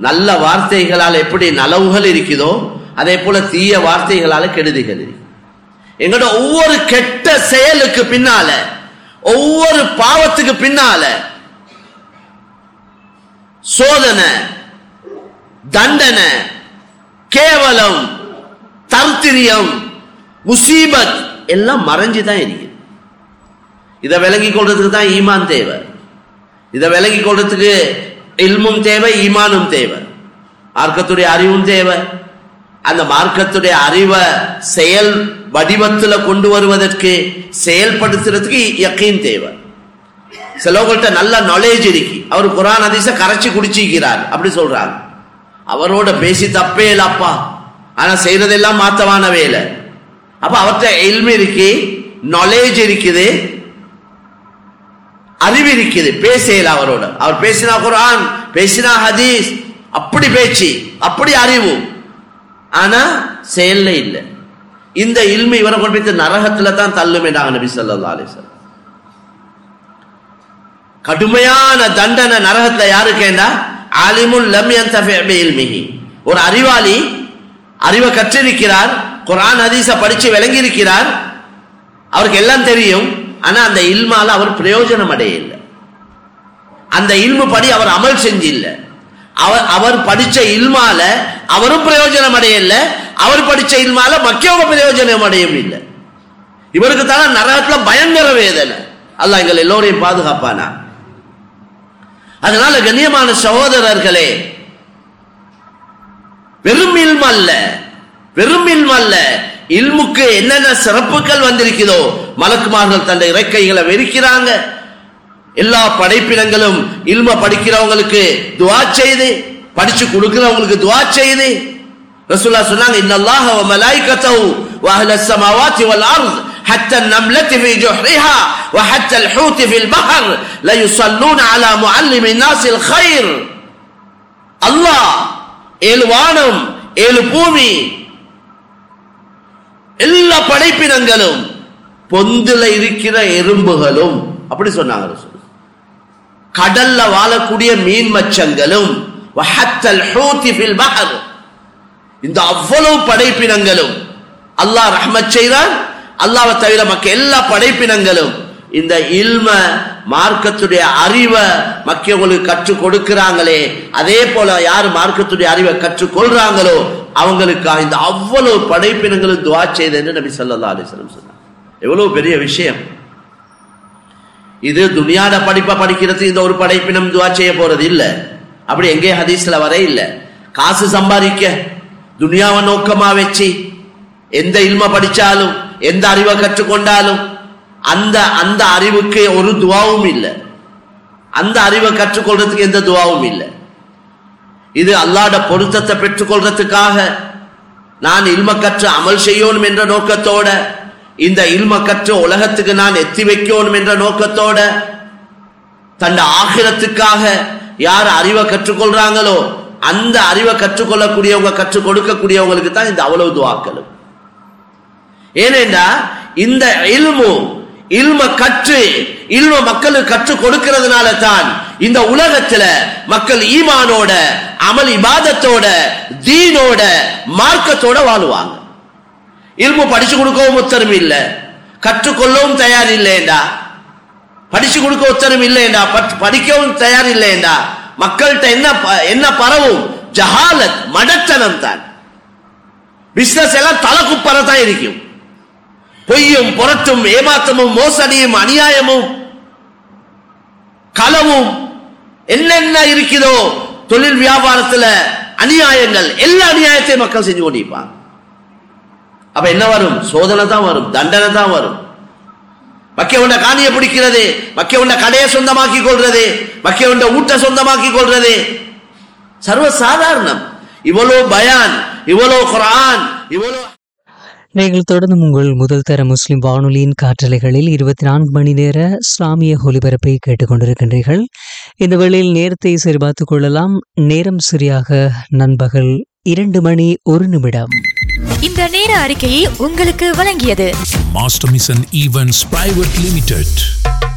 நல்ல வார்த்தைகளால் எப்படி நலவுகள் இருக்குதோ அதே போல தீய வார்த்தைகளால கெடுதிகள் இருக்கு எங்களோட ஒவ்வொரு கெட்ட செயலுக்கு பின்னால ஒவ்வொரு பாவத்துக்கு பின்னால சோதனை தண்டனை கேவலம் தர்த்திரியம் முசீபத் எல்லாம் மறைஞ்சுதான் இருக்கு இதை விளங்கி கொள்றதுக்கு தான் ஈமான் தேவை இதை விளங்கி கொள்றதுக்கு இல்மும் தேவை ஈமானும் தேவை மார்க்கத்துடைய அறிவும் தேவை அந்த மார்க்கத்துடைய அறிவை செயல் வடிவத்துல கொண்டு வருவதற்கு செயல்படுத்துறதுக்கு யக்கீன் தேவை சிலவங்கள்ட்ட நல்ல நாலேஜ் இருக்கு அவர் குரான் அதிச கரைச்சி குடிச்சிக்கிறார் அப்படி சொல்றாங்க அவரோட பேசி தப்பே இல்லப்பா ஆனா செய்யறதெல்லாம் மாத்தவான வேலை அப்ப அவர்கிட்ட எல்மி இருக்கு நாலேஜ் இருக்குது அறிவு இருக்குது பேசல அவரோட அவர் பேசினா குரான் பேசினா ஹதீஸ் அப்படி பேச்சு அப்படி அறிவு ஆனா செயல்ல இல்லை இந்த இல்மை இவரை கொண்டு போய் நரகத்துல தான் தள்ளுமேடாங்க நபி ஸல்லல்லாஹு அலைஹி வஸல்லம் கடுமையான தண்டனை நரகத்துல யாருக்கேண்டா ஆலிமுல் லம் யந்தஃபி பிஇல்மிஹி ஒரு அறிவாளி அறிவை கற்றிருக்கிறார் குர்ஆன் ஹதீஸ படிச்சு விளங்கி இருக்கிறார் அவருக்கு எல்லாம் தெரியும் ஆனா அந்த இல்மால அவர் பிரயோஜனம் அடைய இல்லை அந்த இல்மு படி அவர் அமல் செஞ்சு இல்ல அவர் அவர் படிச்ச இல்மால அவரும் பிரயோஜனம் அடையல அவர் படிச்ச இல்மால மக்களவங்க பிரயோஜனம் அடையவும் இல்லை இவருக்கு தானே நரகத்துல பயங்கர வேதனை அல்லாஹ் எங்கள் எல்லோரையும் பாதுகாப்பானா அதனால கண்ணியமான சகோதரர்களே வெறும் இல்ம அல்ல வெறும் இல்ம அல்ல இல்முக்கு என்னென்ன சிறப்புகள் வந்திருக்குதோ மலக்குமார்கள் தன்னை இறக்கைகளை வெறுக்கிறாங்க எல்லா படைப்பினங்களும் இல்ம படிக்கிறவங்களுக்கு துவா செய்து படிச்சு கொடுக்கிறவங்களுக்கு துவா செய்து ரசூல்லா சொன்னாங்க இன்னல்லாஹ வ மலாயிகத்தஹு வ அஹ்லஸ் ஸமாவாத்தி வல் அர்ض حتى النملة في جحرها وحتى الحوت في البحر لا يصلون على معلم الناس الخير الله ஏழு வானம் ஏழு பூமி எல்லா படைப்பினங்களும் பொந்துல இருக்கிற எறும்புகளும் அப்படி சொன்னாங்க ரசூல் கடல்ல வாழக்கூடிய மீன் மச்சங்களும் வஹத்தல் ஹூத்தி ஃபில் பஹர் இந்த அவ்வளவு படைப்பினங்களும் அல்லாஹ் ரஹ்மத் செய்தான் அல்லாஹ்வை தவிர மக்க எல்லா படைப்பினங்களும் இந்த இல்ம மார்க்கத்துடைய அறிவை மக்களுக்கு கற்றுக் கொடுக்கிறாங்களே அதே போல யார் மார்க்கத்துடைய அறிவை கற்றுக் கொள்றாங்களோ அவங்களுக்கு இந்த அவ்வளவு படைப்பினங்களும் துவா செய்தேன்னு நபி ஸல்லல்லாஹு அலைஹி வஸல்லம் சொன்னார் எவ்வளவு பெரிய விஷயம் இது துனியாட படிப்பை படிக்கிறது இந்த ஒரு படைப்பினம் துவா செய்ய போறது இல்ல அப்படி எங்கே ஹதீஸ்ல வர இல்ல காசு சம்பாதிக்க துனியாவை நோக்கமா வச்சு எந்த இல்ம படிச்சாலும் எந்த அறிவை கற்றுக்கொண்டாலும் அந்த அந்த அறிவுக்கு ஒரு துவாவும் இல்லை அந்த அறிவை கற்றுக்கொள்றதுக்கு எந்த துவாவும் இல்லை இது அல்லாட பொருத்தத்தை பெற்றுக்கொள்றதுக்காக நான் இல்ம கற்று அமல் செய்யணும் என்ற நோக்கத்தோட இந்த இல்ம கற்று உலகத்துக்கு நான் எத்தி வைக்கணும் என்ற நோக்கத்தோட தன் ஆகிரத்துக்காக யார் அறிவை கற்றுக்கொள்றாங்களோ அந்த அறிவை கற்றுக்கொள்ளக்கூடியவங்க கற்றுக் கொடுக்கக்கூடியவங்களுக்கு தான் இந்த அவ்வளவு துவாக்களும் ஏனென்றா இந்த இல்மு இல்ம கற்று இல்ம மக்களுக்கு கற்றுக் கொடுக்கிறதுனால தான் இந்த உலகத்துல மக்கள் ஈமானோட அமல் இபாதத்தோட தீனோட மார்க்கத்தோட வாழுவாங்க இல்மு படிச்சு கொடுக்கவும் உத்தரவு இல்ல கற்றுக்கொள்ளவும் தயார் இல்லைண்டா படிச்சு கொடுக்க உத்தரவு இல்லைண்டா பட்- படிக்கவும் தயார் இல்லைண்டா மக்கள்கிட்ட என்ன ப- என்ன பரவும் ஜஹாலத் மடத்தனம் தான் பிசினஸ் எல்லாம் தலை குப்பரை தான் இருக்கும் பொய்யும் புரட்டும் ஏமாத்தமும் மோசடியும் அநியாயமும் களவும் என்னென்ன இருக்குதோ தொழில் வியாபாரத்துல அநியாயங்கள் எல்லா அநியாயத்தையும் மக்கள் செஞ்சு கொண்டிருப்பாங்க அப்ப என்ன வரும் சோதனை தான் வரும் தண்டனை தான் வரும் மக்கிய உண்ட காணியை பிடிக்கிறது மக்கிய உண்ட கடையை சொந்தமாக்கி கொள்றது மக்கிய உண்ட ஊட்ட சொந்தமாக்கி கொள்றது சர்வ சாதாரணம் இவ்வளவு பயான் இவ்வளவு குரான் இவ்வளவு நீங்கள் தொடர்ந்து உங்கள் முதல் தர முஸ்லிம் வானொலியின் காற்றலைகளில் இருபத்தி நான்கு மணி நேர இஸ்லாமிய ஒலிபரப்பை கேட்டுக்கொண்டிருக்கின்றீர்கள் இந்த வேளையில் நேரத்தை சரிபார்த்துக் கொள்ளலாம் நேரம் சரியாக நண்பகல் இரண்டு மணி ஒரு நிமிடம் இந்த நேர அறிக்கையை உங்களுக்கு வழங்கியது Master Mission Events Private Limited.